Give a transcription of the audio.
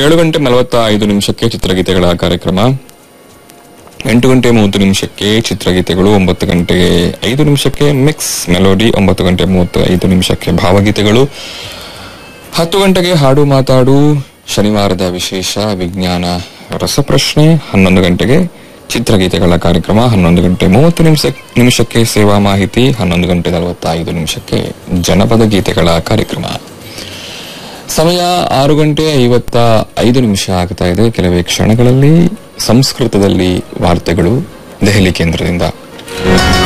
ಏಳು ಗಂಟೆ ನಲವತ್ತ ಐದು ನಿಮಿಷಕ್ಕೆ ಚಿತ್ರಗೀತೆಗಳ ಕಾರ್ಯಕ್ರಮ ಎಂಟು ಗಂಟೆ ಮೂವತ್ತು ನಿಮಿಷಕ್ಕೆ ಚಿತ್ರಗೀತೆಗಳು ಒಂಬತ್ತು ಗಂಟೆ ಐದು ನಿಮಿಷಕ್ಕೆ ಮಿಕ್ಸ್ ಮೆಲೋಡಿ ಒಂಬತ್ತು ಗಂಟೆ ಮೂವತ್ತು ಐದು ನಿಮಿಷಕ್ಕೆ ಭಾವಗೀತೆಗಳು ಹತ್ತು ಗಂಟೆಗೆ ಹಾಡು ಮಾತಾಡು ಶನಿವಾರದ ವಿಶೇಷ ವಿಜ್ಞಾನ ರಸಪ್ರಶ್ನೆ ಹನ್ನೊಂದು ಗಂಟೆಗೆ ಚಿತ್ರಗೀತೆಗಳ ಕಾರ್ಯಕ್ರಮ ಹನ್ನೊಂದು ಗಂಟೆ ಮೂವತ್ತು ನಿಮಿಷ ನಿಮಿಷಕ್ಕೆ ಸೇವಾ ಮಾಹಿತಿ ಹನ್ನೊಂದು ಗಂಟೆ ನಲವತ್ತೈದು ನಿಮಿಷಕ್ಕೆ ಜನಪದ ಗೀತೆಗಳ ಕಾರ್ಯಕ್ರಮ ಸಮಯ ಆರು ಗಂಟೆ ಐವತ್ತ ಐದು ನಿಮಿಷ ಆಗ್ತಾ ಇದೆ ಕೆಲವೇ ಕ್ಷಣಗಳಲ್ಲಿ ಸಂಸ್ಕೃತದಲ್ಲಿ ವಾರ್ತೆಗಳು ದೆಹಲಿ ಕೇಂದ್ರದಿಂದ